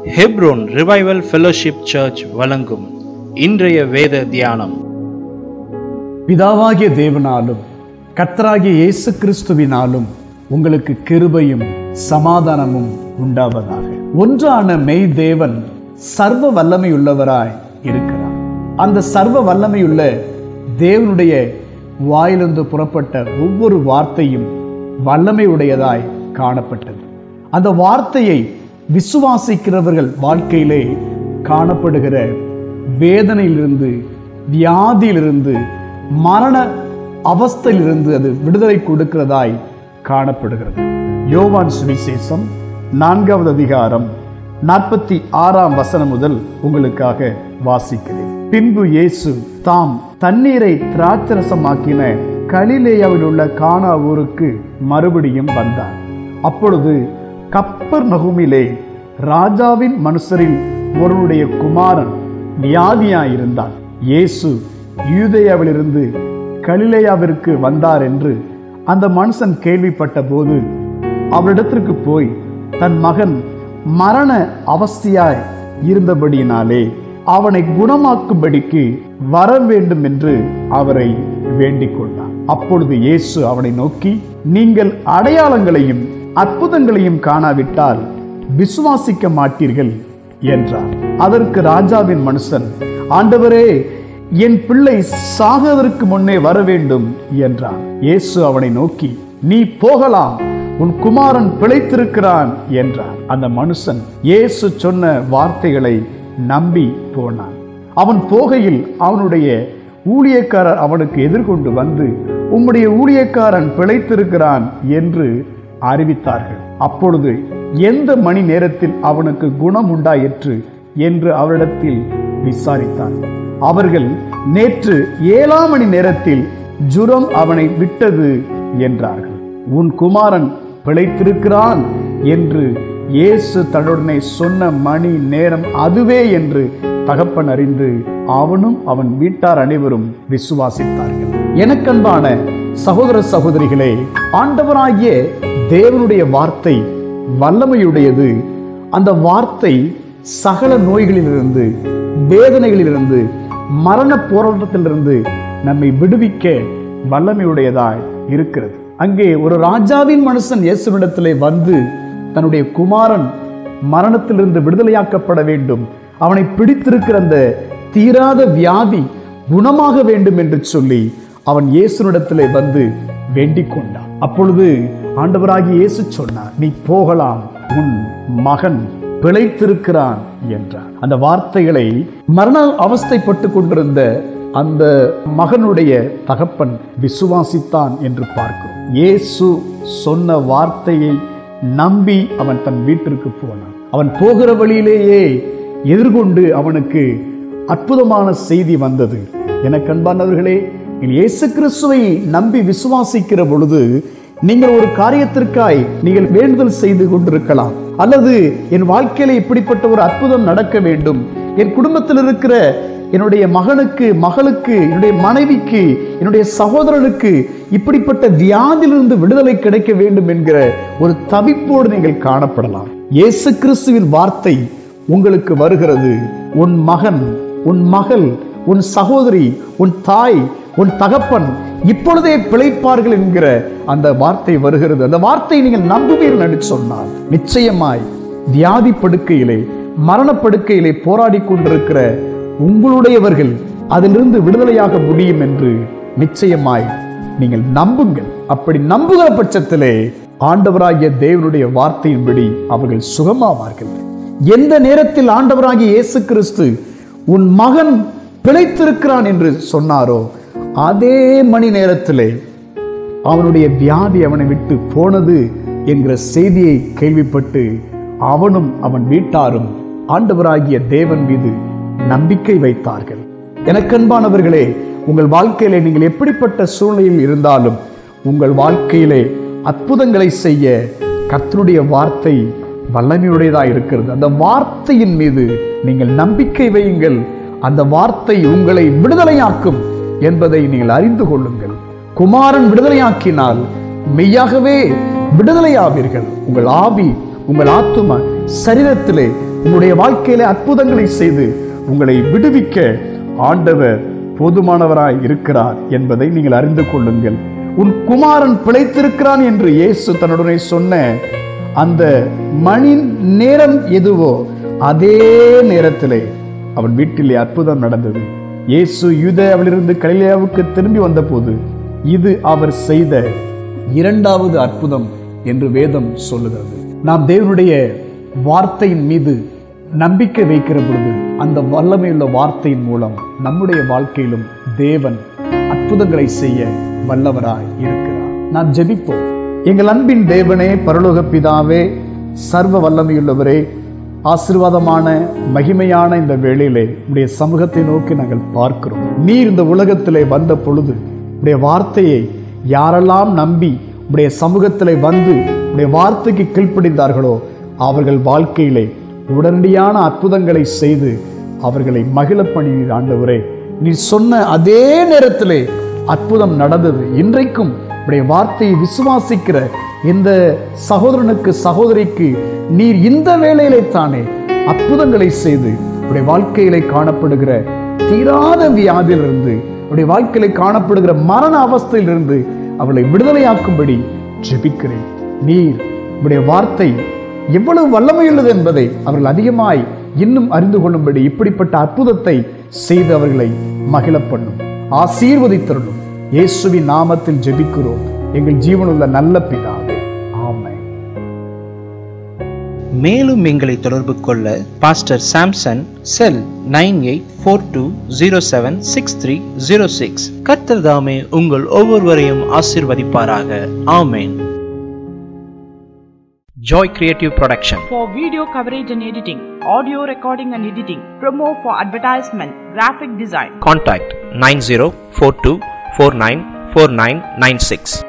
Hebron revival fellowship search வழங்கும் இன்றைய வேத தியானம் பிதாவாகிய தேவனாலும் கர்த்தராகிய இயேசு கிறிஸ்துவினாலும் உங்களுக்கு கிருபையும் சமாதானமும் உண்டாவதாக ஒன்றான மெய் தேவன் சர்வ வல்லமையுள்ளவராய் இருக்கிறார் அந்த சர்வ வல்லமையுள்ள தேவனுடைய வாயிலிருந்து புறப்பட்ட ஒவ்வொரு வார்த்தையும் வல்லமை உடையதாய் காணப்பட்டது அந்த வார்த்தையை விசுவாசிக்கிறவர்கள் வாழ்க்கையிலே காணப்படுகிற வேதனையிலிருந்து வியாதியிலிருந்து மரண அவஸ்தையிலிருந்து அது விடுதலை கொடுக்கிறதாய் காணப்படுகிறது யோவான் சுவிசேஷம் நான்காவது அதிகாரம் நாற்பத்தி ஆறாம் வசனம் முதல் உங்களுக்காக வாசிக்கிறேன் பின்பு இயேசு தாம் தண்ணீரை திராட்சரசமாக்கின கலிலேயாவில் உள்ள கானா ஊருக்கு மறுபடியும் வந்தார் அப்பொழுது கப்பர் நகுமிலே ராஜாவின் மனுஷரில் ஒருவருடைய குமாரன் வியாதியாயிருந்தான் இயேசு யூதேயாவிலிருந்து கலிலேயாவிற்கு வந்தார் என்று அந்த மனுஷன் கேள்விப்பட்ட போது அவரிடத்திற்கு போய் தன் மகன் மரண அவஸ்தையாய் இருந்தபடியினாலே அவனை குணமாக்கும்படிக்கு வர வேண்டும் என்று அவரை வேண்டிக் கொண்டார் அப்பொழுது இயேசு அவனை நோக்கி நீங்கள் அடையாளங்களையும் அற்புதங்களையும் காணாவிட்டால் விசுவாசிக்க மாட்டீர்கள் என்றார் அதற்கு ராஜாவின் மனுஷன் ஆண்டவரே என் பிள்ளை சாகுவதற்கு முன்னே வர வேண்டும் என்றான் இயேசு அவனை நோக்கி நீ போகலாம் உன் குமாரன் பிழைத்திருக்கிறான் என்றார் அந்த மனுஷன் இயேசு சொன்ன வார்த்தைகளை நம்பி போனான் அவன் போகையில் அவனுடைய ஊழியக்காரர் அவனுக்கு எதிர்கொண்டு வந்து உம்முடைய ஊழியக்காரன் பிழைத்திருக்கிறான் என்று அறிவித்தார்கள் அப்பொழுது எந்த மணி நேரத்தில் அவனுக்கு குணம் உண்டாயிற்று என்று அவரிடத்தில் விசாரித்தார் அவர்கள் நேற்று ஏழாம் மணி நேரத்தில் ஜுரம் அவனை விட்டது என்றார்கள் உன் குமாரன் பிழைத்திருக்கிறான் என்று இயேசு தன்னுடனே சொன்ன மணி நேரம் அதுவே என்று தகப்பன் அறிந்து அவனும் அவன் வீட்டார் அனைவரும் விசுவாசித்தார்கள் எனக்கன்பான சகோதர சகோதரிகளே ஆண்டவராகிய தேவனுடைய வார்த்தை வல்லமையுடையது அந்த வார்த்தை சகல நோய்களிலிருந்து வேதனைகளிலிருந்து மரண போராட்டத்திலிருந்து நம்மை விடுவிக்க வல்லமையுடையதாய் இருக்கிறது அங்கே ஒரு ராஜாவின் மனுஷன் இயேசுவிடத்திலே வந்து தன்னுடைய குமாரன் மரணத்திலிருந்து விடுதலையாக்கப்பட வேண்டும் அவனை பிடித்திருக்கிற அந்த தீராத வியாதி குணமாக வேண்டும் என்று சொல்லி அவன் இயேசுனிடத்திலே வந்து வேண்டிக் கொண்டான் அப்பொழுது ஆண்டவராகி இயேசு சொன்னார் நீ போகலாம் உன் மகன் பிழைத்திருக்கிறான் என்றார் அந்த வார்த்தைகளை மரண அவஸ்தைப்பட்டு கொண்டிருந்த அந்த மகனுடைய தகப்பன் விசுவாசித்தான் என்று பார்க்கிறோம் இயேசு சொன்ன வார்த்தையை நம்பி அவன் தன் வீட்டிற்கு போனான் அவன் போகிற வழியிலேயே எதிர்கொண்டு அவனுக்கு அற்புதமான செய்தி வந்தது எனக்கு அன்பானவர்களே இயேசு கிறிஸ்துவை நம்பி விசுவாசிக்கிற பொழுது நீங்கள் ஒரு காரியத்திற்காய் நீங்கள் வேண்டுதல் செய்து கொண்டிருக்கலாம் அல்லது என் வாழ்க்கையில இப்படிப்பட்ட ஒரு அற்புதம் நடக்க வேண்டும் என் குடும்பத்தில் இருக்கிற என்னுடைய மகனுக்கு மகளுக்கு என்னுடைய மனைவிக்கு என்னுடைய சகோதரனுக்கு இப்படிப்பட்ட வியாதியிலிருந்து விடுதலை கிடைக்க வேண்டும் என்கிற ஒரு தவிப்போடு நீங்கள் காணப்படலாம் இயேசு கிறிஸ்துவின் வார்த்தை உங்களுக்கு வருகிறது உன் மகன் உன் மகள் உன் சகோதரி உன் தாய் உன் தகப்பன் இப்பொழுதே பிழைப்பார்கள் என்கிற அந்த வார்த்தை வருகிறது அந்த வார்த்தை நீங்கள் நம்புவீர்கள் என்று சொன்னால் நிச்சயமாய் வியாதி படுக்கையிலே மரணப்படுக்கையிலே போராடி கொண்டிருக்கிற உங்களுடையவர்கள் அதிலிருந்து விடுதலையாக முடியும் என்று நிச்சயமாய் நீங்கள் நம்புங்கள் அப்படி நம்புகிற பட்சத்திலே ஆண்டவராகிய தேவனுடைய வார்த்தையின்படி அவர்கள் சுகமாவார்கள் எந்த நேரத்தில் ஆண்டவராகிய இயேசு கிறிஸ்து உன் மகன் பிழைத்திருக்கிறான் என்று சொன்னாரோ அதே மணி நேரத்திலே அவனுடைய வியாதி அவனை விட்டு போனது என்கிற செய்தியை கேள்விப்பட்டு அவனும் அவன் வீட்டாரும் ஆண்டவராகிய தேவன் மீது நம்பிக்கை வைத்தார்கள் எனக்கன்பானவர்களே உங்கள் வாழ்க்கையிலே நீங்கள் எப்படிப்பட்ட சூழ்நிலையில் இருந்தாலும் உங்கள் வாழ்க்கையிலே அற்புதங்களை செய்ய கர்த்தருடைய வார்த்தை வல்லமையுடையதாக இருக்கிறது அந்த வார்த்தையின் மீது நீங்கள் நம்பிக்கை வையுங்கள் அந்த வார்த்தை உங்களை விடுதலையாக்கும் என்பதை நீங்கள் அறிந்து கொள்ளுங்கள் குமாரன் விடுதலையாக்கினால் மெய்யாகவே விடுதலையாவீர்கள் உங்கள் ஆவி உங்கள் ஆத்தும சரீரத்திலே உங்களுடைய வாழ்க்கையில அற்புதங்களை செய்து உங்களை விடுவிக்க ஆண்டவர் போதுமானவராய் இருக்கிறார் என்பதை நீங்கள் அறிந்து கொள்ளுங்கள் உன் குமாரன் பிழைத்திருக்கிறான் என்று இயேசு தன்னுடனே சொன்ன அந்த மணி நேரம் எதுவோ அதே நேரத்திலே அவன் வீட்டிலே அற்புதம் நடந்தது இயேசு யூதேயாவிலிருந்து கலிலேயாவுக்கு திரும்பி வந்தபோது இது அவர் செய்த இரண்டாவது அற்புதம் என்று வேதம் சொல்லுகிறது நாம் தேவனுடைய வார்த்தையின் மீது நம்பிக்கை வைக்கிற பொழுது அந்த வல்லமையுள்ள வார்த்தையின் மூலம் நம்முடைய வாழ்க்கையிலும் தேவன் அற்புதங்களை செய்ய வல்லவராய் இருக்கிறார் நாம் ஜெபிப்போம் எங்கள் அன்பின் தேவனே பரலோக பிதாவே சர்வ வல்லமையுள்ளவரே ஆசீர்வாதமான மகிமையான இந்த வேளையிலே உடைய சமூகத்தை நோக்கி நாங்கள் பார்க்கிறோம் நீர் இந்த உலகத்திலே வந்த பொழுது உடைய வார்த்தையை யாரெல்லாம் நம்பி உடைய சமூகத்திலே வந்து உடைய வார்த்தைக்கு கீழ்ப்படிந்தார்களோ அவர்கள் வாழ்க்கையிலே உடனடியான அற்புதங்களை செய்து அவர்களை மகிழ பண்ணினீர் ஆண்டவரே நீ சொன்ன அதே நேரத்திலே அற்புதம் நடந்தது இன்றைக்கும் உடைய வார்த்தையை விசுவாசிக்கிற இந்த சகோதரனுக்கு சகோதரிக்கு நீர் இந்த வேளையிலே தானே அற்புதங்களை செய்து உடைய வாழ்க்கையிலே காணப்படுகிற தீராத வியாதியிலிருந்து உடைய வாழ்க்கையிலே காணப்படுகிற மரண அவஸ்தையிலிருந்து அவளை விடுதலையாக்கும்படி ஜெபிக்கிறேன் நீர் உடைய வார்த்தை எவ்வளவு வல்லமையுள்ளது என்பதை அவர்கள் அதிகமாய் இன்னும் அறிந்து கொள்ளும்படி இப்படிப்பட்ட அற்புதத்தை செய்து அவர்களை மகிழ பண்ணும் ஆசீர்வதித்தருளும் இயேசுவின் நாமத்தில் ஜெபிக்கிறோம் எங்கள் ஜீவனுள்ள நல்ல பிதாவே ஆமென் மேலும் எங்களை தொடர்பு கொள்ள pastor Samson cell nine eight four two zero seven six three zero six கர்த்தர் தாமே உங்கள் ஒவ்வொருவரையும் ஆசிர்வதிப்பாராக ஆமேன் joy creative production for video coverage and editing, audio recording and editing, promo for advertisement, graphic design. Contact 9042494996.